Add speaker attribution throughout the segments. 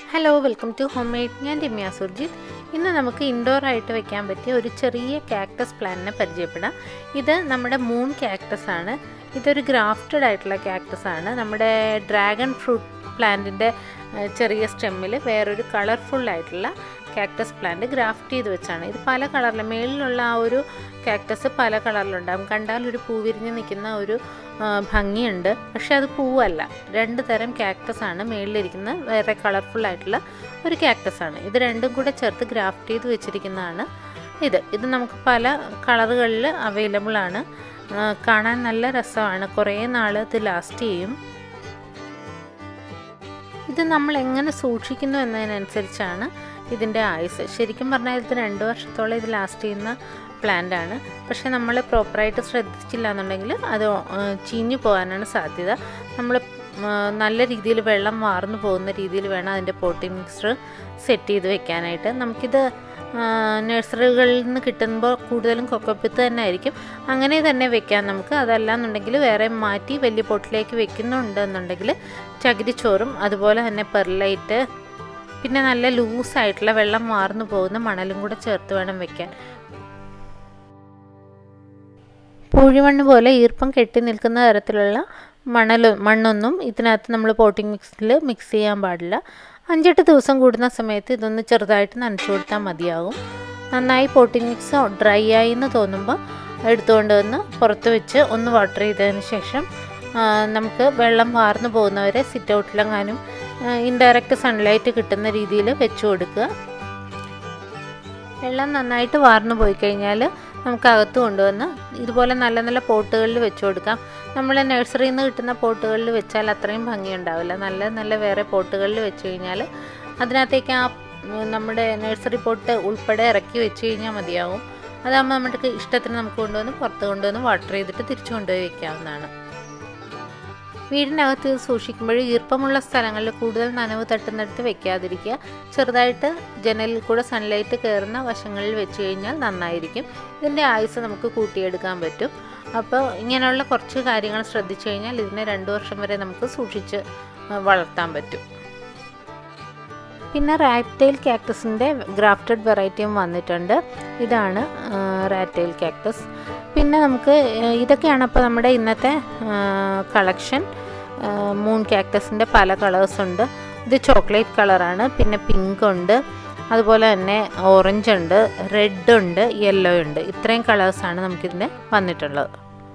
Speaker 1: hello welcome to home made ഞാൻ രമ്യ സുർജിത്ത് ഇന്ന് നമുക്ക് ഇൻഡോർ ആയിട്ട് വെക്കാൻ പറ്റിയ ഒരു ചെറിയ കാക്ടസ് പ്ലാന്റിനെ പരിചയപ്പെടാം ഇത് നമ്മുടെ മൂൺ കാക്ടസ് ആണ് ഇതൊരു ഗ്രാഫ്റ്റഡ് ആയിട്ടുള്ള കാക്ടസ് ആണ് നമ്മുടെ ഡ്രാഗൺ ഫ്രൂട്ട് പ്ലാന്റിൻ്റെ ചെറിയ സ്റ്റെമ്മിൽ വേറൊരു കളർഫുൾ ആയിട്ടുള്ള കാക്ടസ് പ്ലാന്റ് ഗ്രാഫ്റ്റ് ചെയ്ത് വെച്ചാണ് ഇത് പല കളറിൽ മേളിലുള്ള ആ ഒരു കാക്ടസ് പല കളറിലുണ്ടാകും കണ്ടാൽ ഒരു പൂ വിരിഞ്ഞ് നിൽക്കുന്ന ഒരു ഭംഗിയുണ്ട് പക്ഷെ അത് പൂവല്ല രണ്ട് തരം കാക്ടസ് ആണ് മേളിലിരിക്കുന്ന വേറെ കളർഫുൾ ആയിട്ടുള്ള ഒരു കാക്ടസ് ആണ് ഇത് രണ്ടും കൂടെ ചേർത്ത് ഗ്രാഫ്റ്റ് ചെയ്ത് വെച്ചിരിക്കുന്നതാണ് ഇത് ഇത് നമുക്ക് പല കളറുകളിൽ അവൈലബിൾ ആണ് കാണാൻ നല്ല രസമാണ് കുറേ നാൾ ഇത് ലാസ്റ്റ് ചെയ്യും ഇത് നമ്മൾ എങ്ങനെ സൂക്ഷിക്കുന്നു എന്നതിനനുസരിച്ചാണ് ഇതിൻ്റെ ആയുസ് ശരിക്കും പറഞ്ഞാൽ ഇത് രണ്ട് വർഷത്തോളം ഇത് ലാസ്റ്റ് ചെയ്യുന്ന പ്ലാന്റ് ആണ് പക്ഷേ നമ്മൾ പ്രോപ്പറായിട്ട് ശ്രദ്ധിച്ചില്ല എന്നുണ്ടെങ്കിൽ അത് ചീഞ്ഞു പോകാനാണ് സാധ്യത നമ്മൾ നല്ല രീതിയിൽ വെള്ളം വാർന്നു പോകുന്ന രീതിയിൽ വേണം അതിൻ്റെ പോട്ടിംഗ് മിക്സ്ചർ സെറ്റ് ചെയ്ത് വെക്കാനായിട്ട് നമുക്കിത് നഴ്സറികളിൽ നിന്ന് കിട്ടുമ്പോൾ കൂടുതലും കൊക്കപ്പിത്ത് തന്നെ ആയിരിക്കും അങ്ങനെ തന്നെ വെക്കാം നമുക്ക് അതല്ല എന്നുണ്ടെങ്കിൽ വേറെ മാറ്റി വലിയ പൊട്ടിലേക്ക് വെക്കുന്നുണ്ട് എന്നുണ്ടെങ്കിൽ ചകിരിച്ചോറും അതുപോലെ തന്നെ പെർലൈറ്റ് പിന്നെ നല്ല ലൂസായിട്ടുള്ള വെള്ളം വാർന്നു പോകുന്ന മണലും കൂടെ ചേർത്ത് വേണം വെക്കാൻ പൂഴിമണ്ണ് പോലെ ഈർപ്പം കെട്ടി നിൽക്കുന്ന തരത്തിലുള്ള മണൽ മണ്ണൊന്നും ഇതിനകത്ത് നമ്മൾ പോട്ടിംഗ് മിക്സിൽ മിക്സ് ചെയ്യാൻ പാടില്ല അഞ്ചെട്ട് ദിവസം കൂടുന്ന സമയത്ത് ഇതൊന്ന് ചെറുതായിട്ട് നനച്ചു കൊടുത്താൽ മതിയാകും നന്നായി പോട്ടിംഗ് മിക്സ് ഡ്രൈ ആയി എന്ന് തോന്നുമ്പോൾ എടുത്തുകൊണ്ട് വന്ന് പുറത്ത് വെച്ച് ഒന്ന് വാട്ടർ ചെയ്തതിന് ശേഷം നമുക്ക് വെള്ളം വാർന്നു പോകുന്നവരെ സിറ്റ് ഔട്ടിലെങ്ങാനും ഇൻഡയറക്റ്റ് സൺലൈറ്റ് കിട്ടുന്ന രീതിയിൽ വെച്ച് കൊടുക്കുക വെള്ളം നന്നായിട്ട് വാർന്നു പോയി കഴിഞ്ഞാൽ നമുക്ക് അകത്ത് കൊണ്ടുവന്ന് ഇതുപോലെ നല്ല നല്ല പോട്ടുകളിൽ വെച്ച് കൊടുക്കാം നമ്മൾ നഴ്സറിയിൽ നിന്ന് കിട്ടുന്ന പോട്ടുകളിൽ വെച്ചാൽ അത്രയും ഭംഗി ഉണ്ടാവില്ല നല്ല നല്ല വേറെ പോട്ടുകളിൽ വെച്ച് കഴിഞ്ഞാൽ അതിനകത്തേക്ക് ആ നമ്മുടെ നഴ്സറി പോട്ട് ഉൾപ്പെടെ ഇറക്കി വെച്ച് കഴിഞ്ഞാൽ മതിയാവും അതാകുമ്പോൾ നമ്മുടെ ഇഷ്ടത്തിന് നമുക്ക് കൊണ്ടുവന്ന് പുറത്ത് കൊണ്ടുവന്ന് വാട്ടർ ചെയ്തിട്ട് തിരിച്ചു കൊണ്ടുപോയി വെക്കാവുന്നതാണ് വീടിനകത്ത് ഇത് സൂക്ഷിക്കുമ്പോൾ ഈർപ്പമുള്ള സ്ഥലങ്ങളിൽ കൂടുതൽ നനവ് തട്ടുന്നിടത്ത് വെക്കാതിരിക്കുക ചെറുതായിട്ട് ജനലിൽ കൂടെ സൺലൈറ്റ് കയറുന്ന വശങ്ങളിൽ വെച്ച് കഴിഞ്ഞാൽ നന്നായിരിക്കും ഇതിൻ്റെ ആയുസ് നമുക്ക് കൂട്ടിയെടുക്കാൻ പറ്റും അപ്പോൾ ഇങ്ങനെയുള്ള കുറച്ച് കാര്യങ്ങൾ ശ്രദ്ധിച്ചു കഴിഞ്ഞാൽ ഇതിനെ രണ്ട് വർഷം വരെ നമുക്ക് സൂക്ഷിച്ച് വളർത്താൻ പറ്റും പിന്നെ റാറ്റെയിൽ കാക്ടസിൻ്റെ ഗ്രാഫ്റ്റഡ് വെറൈറ്റിയും വന്നിട്ടുണ്ട് ഇതാണ് റാറ്റെയിൽ കാക്ടസ് പിന്നെ നമുക്ക് ഇതൊക്കെയാണ് അപ്പോൾ നമ്മുടെ ഇന്നത്തെ കളക്ഷൻ മൂൺ കാക്ടസിൻ്റെ പല കളേഴ്സ് ഉണ്ട് ഇത് ചോക്ലേറ്റ് കളറാണ് പിന്നെ പിങ്ക് ഉണ്ട് അതുപോലെ തന്നെ ഓറഞ്ച് ഉണ്ട് റെഡ് ഉണ്ട് യെല്ലോ ഉണ്ട് ഇത്രയും കളേഴ്സാണ് നമുക്കിതിൻ്റെ വന്നിട്ടുള്ളത്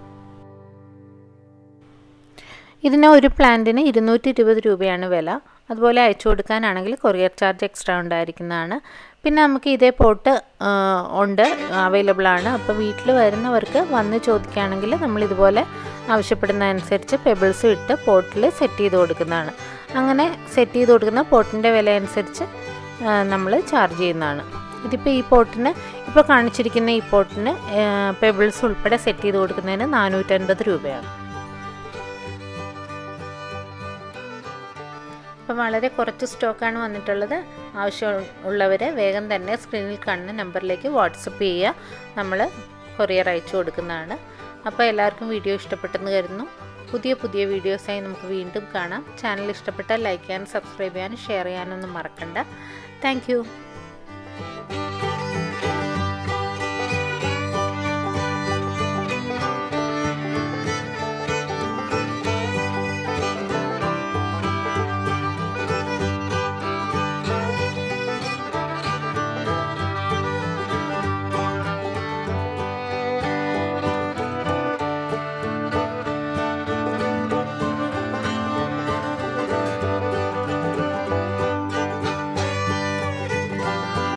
Speaker 1: ഇതിന് ഒരു പ്ലാന്റിന് ഇരുന്നൂറ്റി ഇരുപത് രൂപയാണ് വില അതുപോലെ അയച്ചു കൊടുക്കാനാണെങ്കിൽ കൊറിയർ ചാർജ് എക്സ്ട്രാ ഉണ്ടായിരിക്കുന്നതാണ് പിന്നെ നമുക്ക് ഇതേ പോട്ട് ഉണ്ട് അവൈലബിൾ ആണ് അപ്പോൾ വീട്ടിൽ വരുന്നവർക്ക് വന്ന് ചോദിക്കുകയാണെങ്കിൽ നമ്മൾ ഇതുപോലെ ആവശ്യപ്പെടുന്നതനുസരിച്ച് പെബിൾസ് ഇട്ട് പോട്ടിൽ സെറ്റ് ചെയ്ത് കൊടുക്കുന്നതാണ് അങ്ങനെ സെറ്റ് ചെയ്ത് കൊടുക്കുന്ന പോട്ടിൻ്റെ വില അനുസരിച്ച് നമ്മൾ ചാർജ് ചെയ്യുന്നതാണ് ഇതിപ്പോൾ ഈ പോട്ടിന് ഇപ്പോൾ കാണിച്ചിരിക്കുന്ന ഈ പോട്ടിന് പെബിൾസ് ഉൾപ്പെടെ സെറ്റ് ചെയ്ത് കൊടുക്കുന്നതിന് നാനൂറ്റൻപത് രൂപയാണ് അപ്പം വളരെ കുറച്ച് സ്റ്റോക്കാണ് വന്നിട്ടുള്ളത് ആവശ്യമുള്ളവർ വേഗം തന്നെ സ്ക്രീനിൽ കാണുന്ന നമ്പറിലേക്ക് വാട്സപ്പ് ചെയ്യുക നമ്മൾ കൊറിയർ അയച്ചു കൊടുക്കുന്നതാണ് അപ്പോൾ എല്ലാവർക്കും വീഡിയോ ഇഷ്ടപ്പെട്ടെന്ന് കരുതുന്നു പുതിയ പുതിയ വീഡിയോസായി നമുക്ക് വീണ്ടും കാണാം ചാനൽ ഇഷ്ടപ്പെട്ടാൽ ലൈക്ക് ചെയ്യാനും സബ്സ്ക്രൈബ് ചെയ്യാനും ഷെയർ ചെയ്യാനൊന്നും മറക്കണ്ട താങ്ക്